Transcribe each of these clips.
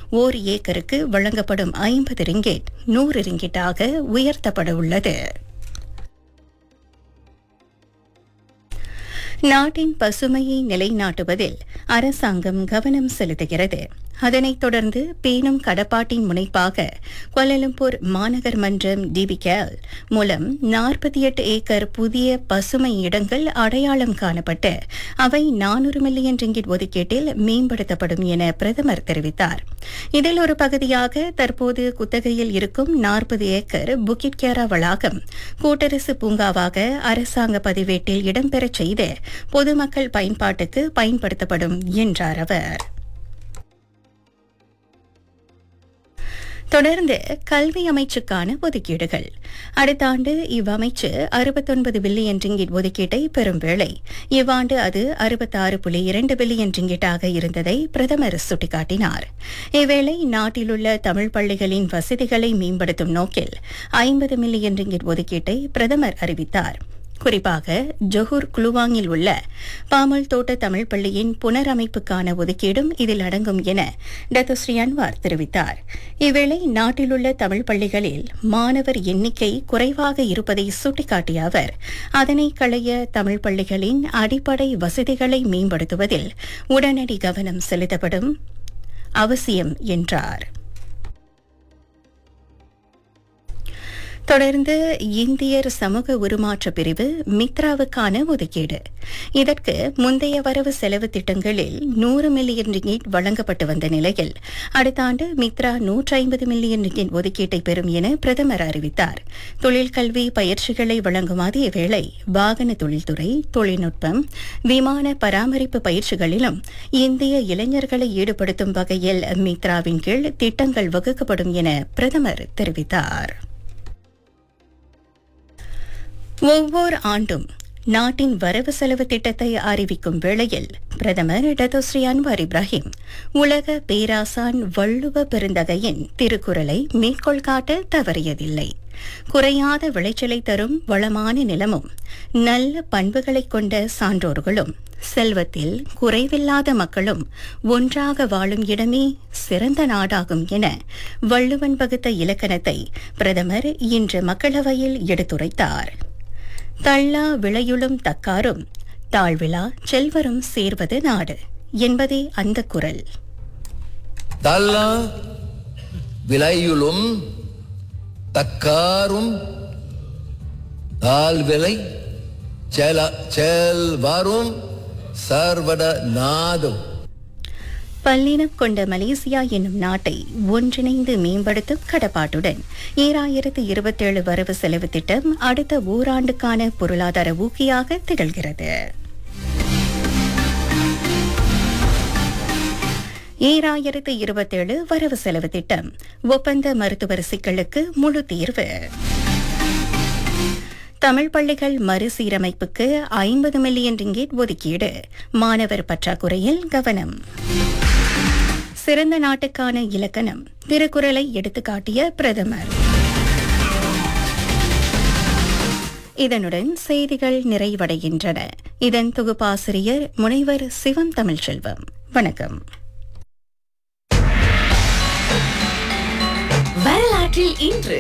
ஓர் ஏக்கருக்கு வழங்கப்படும் ஐம்பது ரிங்கெட் நூறு ரிங்கெட்டாக உயர்த்தப்பட உள்ளது நாட்டின் பசுமையை நிலைநாட்டுவதில் அரசாங்கம் கவனம் செலுத்துகிறது அதனைத் தொடர்ந்து பேணும் கடப்பாட்டின் முனைப்பாக கோலாலம்பூர் மாநகர் மன்றம் டிபிகேல் மூலம் நாற்பத்தி எட்டு ஏக்கர் புதிய பசுமை இடங்கள் அடையாளம் காணப்பட்டு அவை நானூறு மில்லியன் ரிங்கிட் ஒதுக்கீட்டில் மேம்படுத்தப்படும் என பிரதமர் தெரிவித்தார் இதில் ஒரு பகுதியாக தற்போது குத்தகையில் இருக்கும் நாற்பது ஏக்கர் புக்கிட் கேரா வளாகம் கூட்டரசு பூங்காவாக அரசாங்க பதிவேட்டில் இடம்பெறச் செய்து பொதுமக்கள் பயன்பாட்டுக்கு பயன்படுத்தப்படும் என்றார் அவர் தொடர்ந்து கல்வி அமைச்சுக்கான ஒதுக்கீடுகள் அடுத்த ஆண்டு இவ்வமைச்சு அறுபத்தொன்பது பில்லியன் ரிங்கிட் ஒதுக்கீட்டை பெறும் வேளை இவ்வாண்டு அது அறுபத்தாறு புள்ளி இரண்டு பில்லியன் ரிங்கிட்டாக இருந்ததை பிரதமர் சுட்டிக்காட்டினார் இவ்வேளை நாட்டிலுள்ள தமிழ் பள்ளிகளின் வசதிகளை மேம்படுத்தும் நோக்கில் ஐம்பது மில்லியன் ரிங்கிட் ஒதுக்கீட்டை பிரதமர் அறிவித்தார் குறிப்பாக ஜொஹூர் குலுவாங்கில் உள்ள பாமல் தோட்ட தமிழ் பள்ளியின் புனரமைப்புக்கான ஒதுக்கீடும் இதில் அடங்கும் என டத்துஸ்ரீ அன்வார் தெரிவித்தார் இவ்வேளை நாட்டிலுள்ள தமிழ் பள்ளிகளில் மாணவர் எண்ணிக்கை குறைவாக இருப்பதை சுட்டிக்காட்டிய அவர் அதனை களைய தமிழ் பள்ளிகளின் அடிப்படை வசதிகளை மேம்படுத்துவதில் உடனடி கவனம் செலுத்தப்படும் அவசியம் என்றார் தொடர்ந்து இந்தியர் சமூக உருமாற்ற பிரிவு மித்ராவுக்கான ஒதுக்கீடு இதற்கு முந்தைய வரவு செலவு திட்டங்களில் நூறு மில்லியன் ரிங்கிட் வழங்கப்பட்டு வந்த நிலையில் அடுத்த ஆண்டு மித்ரா நூற்றி ஐம்பது மில்லியன் ரிங்கிட் ஒதுக்கீட்டை பெறும் என பிரதமர் அறிவித்தார் தொழிற்கல்வி பயிற்சிகளை வழங்கும் அதேவேளை வாகன தொழில்துறை தொழில்நுட்பம் விமான பராமரிப்பு பயிற்சிகளிலும் இந்திய இளைஞர்களை ஈடுபடுத்தும் வகையில் மித்ராவின் கீழ் திட்டங்கள் வகுக்கப்படும் என பிரதமர் தெரிவித்தார் ஒவ்வொரு ஆண்டும் நாட்டின் வரவு செலவு திட்டத்தை அறிவிக்கும் வேளையில் பிரதமர் டத்தோஸ்ரீ அன்வார் இப்ராஹிம் உலக பேராசான் வள்ளுவ பெருந்தகையின் திருக்குறளை மேற்கோள் காட்ட தவறியதில்லை குறையாத விளைச்சலை தரும் வளமான நிலமும் நல்ல பண்புகளைக் கொண்ட சான்றோர்களும் செல்வத்தில் குறைவில்லாத மக்களும் ஒன்றாக வாழும் இடமே சிறந்த நாடாகும் என வள்ளுவன் வகுத்த இலக்கணத்தை பிரதமர் இன்று மக்களவையில் எடுத்துரைத்தார் தள்ளா விளையுளும் தக்காரும் தாழ்விழா செல்வரும் சேர்வது நாடு என்பதே அந்த குரல் தள்ள விலையுளும் தக்காரும் தாழ்விலை செல செல்வரும் சர்வட நாடும் பல்லினம் கொண்ட மலேசியா என்னும் நாட்டை ஒன்றிணைந்து மேம்படுத்தும் கடப்பாட்டுடன் ஈராயிரத்து இருபத்தேழு வரவு செலவு திட்டம் அடுத்த ஓராண்டுக்கான பொருளாதார ஊக்கியாக திகழ்கிறது ஈராயிரத்து இருபத்தேழு வரவு செலவு திட்டம் ஒப்பந்த மருத்துவர் சிக்கலுக்கு முழு தீர்வு தமிழ் பள்ளிகள் மறுசீரமைப்புக்கு ஐம்பது மில்லியன் ரிங்கேட் ஒதுக்கீடு மாணவர் பற்றாக்குறையில் கவனம் சிறந்த நாட்டுக்கான இலக்கணம் திருக்குறளை எடுத்துக்காட்டிய பிரதமர் இதனுடன் செய்திகள் நிறைவடைகின்றன இதன் தொகுப்பாசிரியர் முனைவர் சிவம் தமிழ்ச்செல்வம் வணக்கம் வரலாற்றில் இன்று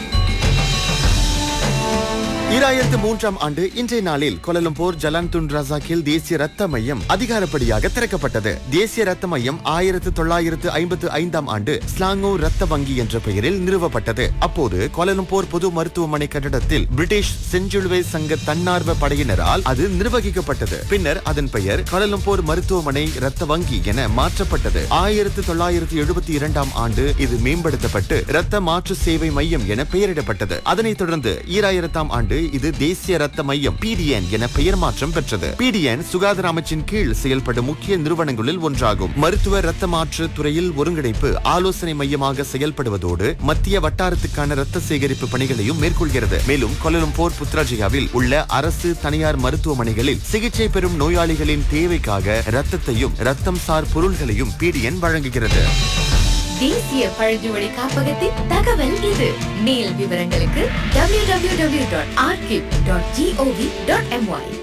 ஈராயிரத்து மூன்றாம் ஆண்டு இன்றைய நாளில் கொலலம்பூர் ஜலான்துன் ரசாக்கில் தேசிய ரத்த மையம் அதிகாரப்படியாக திறக்கப்பட்டது தேசிய ரத்த மையம் ஆயிரத்து தொள்ளாயிரத்து ஐம்பத்து ஐந்தாம் ஆண்டு ஸ்லாங்கோ ரத்த வங்கி என்ற பெயரில் நிறுவப்பட்டது அப்போது கோலலம்பூர் பொது மருத்துவமனை கட்டடத்தில் பிரிட்டிஷ் செஞ்சிலுவை சங்க தன்னார்வ படையினரால் அது நிர்வகிக்கப்பட்டது பின்னர் அதன் பெயர் கோலலம்பூர் மருத்துவமனை ரத்த வங்கி என மாற்றப்பட்டது ஆயிரத்து தொள்ளாயிரத்து எழுபத்தி இரண்டாம் ஆண்டு இது மேம்படுத்தப்பட்டு ரத்த மாற்று சேவை மையம் என பெயரிடப்பட்டது அதனைத் தொடர்ந்து ஈராயிரத்தாம் ஆண்டு இது தேசிய ரத்த மையம் பிடிஎன் என பெயர் மாற்றம் பெற்றது பிடிஎன் சுகாதார அமைச்சின் கீழ் செயல்படும் முக்கிய நிறுவனங்களில் ஒன்றாகும் மருத்துவ ரத்த மாற்று துறையில் ஒருங்கிணைப்பு ஆலோசனை மையமாக செயல்படுவதோடு மத்திய வட்டாரத்துக்கான ரத்த சேகரிப்பு பணிகளையும் மேற்கொள்கிறது மேலும் கொலலம்பூர் புத்ராஜியாவில் உள்ள அரசு தனியார் மருத்துவமனைகளில் சிகிச்சை பெறும் நோயாளிகளின் தேவைக்காக ரத்தத்தையும் ரத்தம் சார் பொருள்களையும் பிடிஎன் வழங்குகிறது தேசிய பழங்குடி காப்பகத்தின் தகவல் இது மேல் விவரங்களுக்கு www.archive.gov.my